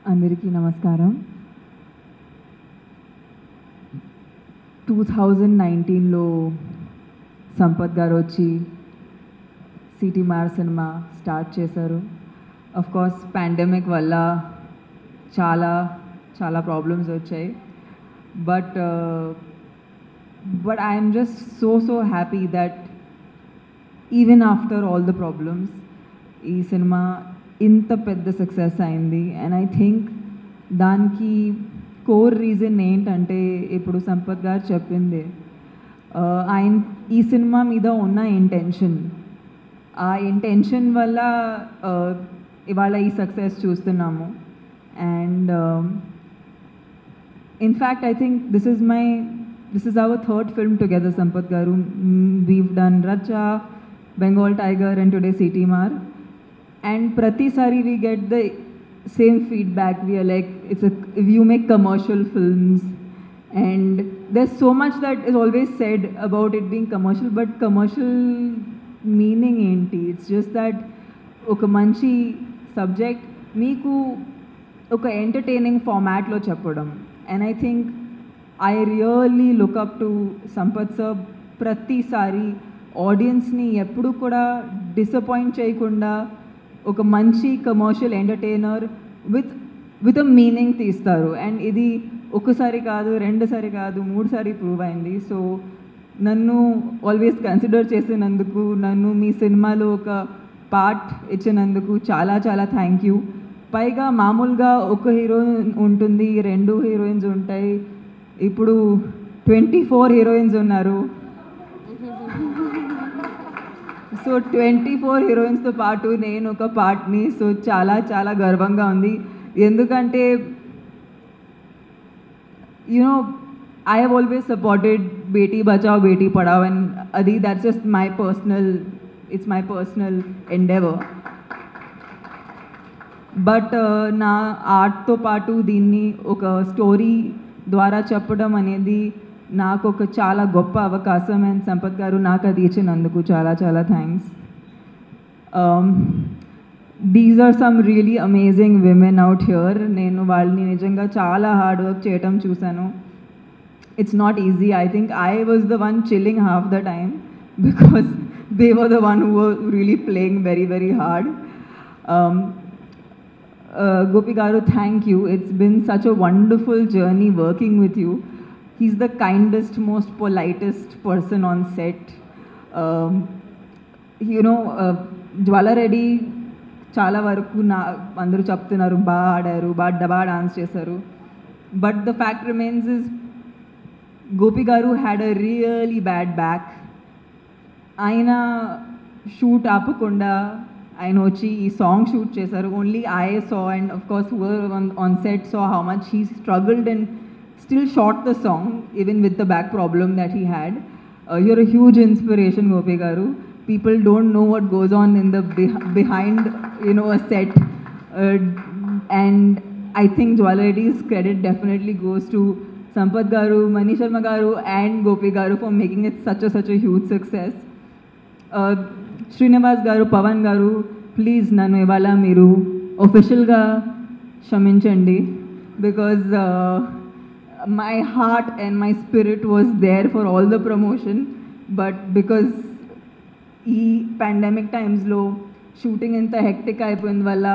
అందరికీ నమస్కారం two thousand నైన్టీన్లో సంపత్ గారు వచ్చి సిటీ మార్ సినిమా స్టార్ట్ చేశారు అఫ్ కోర్స్ పాండమిక్ వల్ల చాలా చాలా ప్రాబ్లమ్స్ వచ్చాయి but but I'm just so so happy that even after all the problems ఈ సినిమా ఇంత పెద్ద సక్సెస్ అయింది అండ్ ఐ థింక్ దానికి కోర్ రీజన్ ఏంటంటే ఇప్పుడు సంపత్ గారు చెప్పింది uh, ఆయన ఈ సినిమా మీద ఉన్న ఇంటెన్షన్ ఆ ఇంటెన్షన్ వల్ల uh, ఇవాళ ఈ సక్సెస్ చూస్తున్నాము and in fact I think this is my this is our third film together Sampath గారు we've done Racha Bengal tiger and today Seetimaarr and ప్రతిసారి we get the same feedback we are like it's you make commercial films and there so much that is always said about it being commercial but commercial meaning ఏంటి it's just that ఒక మంచి subject మీకు ఒక entertaining ఫార్మాట్లో చెప్పడం and I think I really look up to Sampath sir ప్రతిసారి ఆడియన్స్ని ఎప్పుడు కూడా డిసప్పాయింట్ చేయకుండా ఒక మంచి commercial entertainer with with a meaning తీస్తారు అండ్ ఇది ఒకసారి కాదు రెండుసారి కాదు మూడుసారి ప్రూవ్ అయింది సో నన్ను ఆల్వేస్ కన్సిడర్ చేసినందుకు నన్ను మీ సినిమాలో ఒక పార్ట్ ఇచ్చినందుకు చాలా చాలా థ్యాంక్ యూ పైగా మామూలుగా ఒక హీరోయిన్ ఉంటుంది రెండు హీరోయిన్స్ ఉంటాయి ఇప్పుడు ట్వంటీ ఫోర్ హీరోయిన్స్ ఉన్నారు సో ట్వంటీ ఫోర్ హీరోయిన్స్తో పాటు నేను ఒక పార్ట్ని సో చాలా చాలా గర్వంగా ఉంది ఎందుకంటే you know I have always supported Beti Bachao Beti Padhao and అది that's just my personal it's my personal endeavour but నా ఆర్ట్తో పాటు దీన్ని ఒక స్టోరీ ద్వారా చెప్పడం అనేది నాకు ఒక చాలా గొప్ప అవకాశం అండ్ సంపత్ గారు నాకు అది ఇచ్చినందుకు చాలా చాలా thanks these are some really amazing women out here నేను వాళ్ళని నిజంగా చాలా హార్డ్ వర్క్ చేయటం చూశాను it's not easy I think I was the one chilling half the time because they were the one who really playing very very hard Gopi Garu, thank you. It's been such a wonderful journey working with you. He's the kindest, most politest person on set. Um, you know, uh, Jwala Reddy చాలా వరకు నా అందరూ చెప్తున్నారు బాగా ఆడారు బాగా బాగా dance చేశారు but the fact remains is Gopi garu had a really bad back ఆయన షూట్ ఆపకుండా ఆయన వచ్చి ఈ సాంగ్ షూట్ చేశారు only I so and of course on on set so how much he struggled and still shot the song even with the back problem that he had you're a huge inspiration Gopi garu people don't know what goes on in the behind you know a set and I think Jwala Reddy's credit definitely goes to Sampath garu Manish Sharma garu and Gopi garu for making it such such a huge success Srinivas garu Pawan garu please నన్ను ఇవాళ మీరు ఒఫిషియల్గా క్షమించండి because my heart and my spirit was there for all the promotion but because ఈ pandemic టైమ్స్లో shooting ఎంత hectic అయిపోయింది వల్ల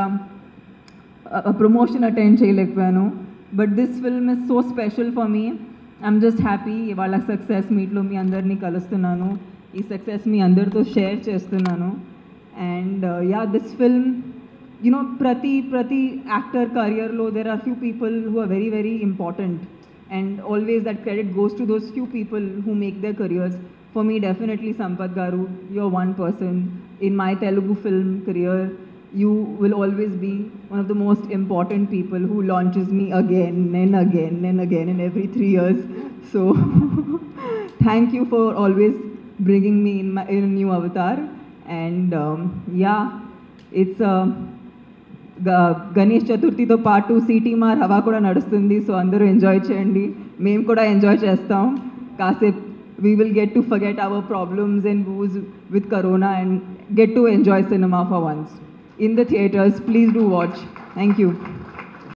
ప్రమోషన్ అటెండ్ చేయలేకపోయాను but this film is so special for me I'm just happy వాళ్ళ సక్సెస్ మీట్లో మీ అందరినీ కలుస్తున్నాను ఈ సక్సెస్ మీ అందరితో షేర్ చేస్తున్నాను and yeah this film you know ప్రతి ప్రతి యాక్టర్ కెరియర్లో there are few people who are very very important and always that credit goes to those few people who make their careers for me definitely Sampath garu you're one person in my Telugu film career you will always be one of the most important people who launches me again and again and again in every three years. So, thank you for always bringing me in, my, in a new avatar. And um, yeah, it's uh, Ganesh చతుర్థితో పాటు city మార్ హవా కూడా నడుస్తుంది so అందరూ enjoy చేయండి మేము కూడా ఎంజాయ్ చేస్తాం కాసేపు we will get to forget our problems and woes with corona and get to enjoy cinema for once in the theaters please do watch thank you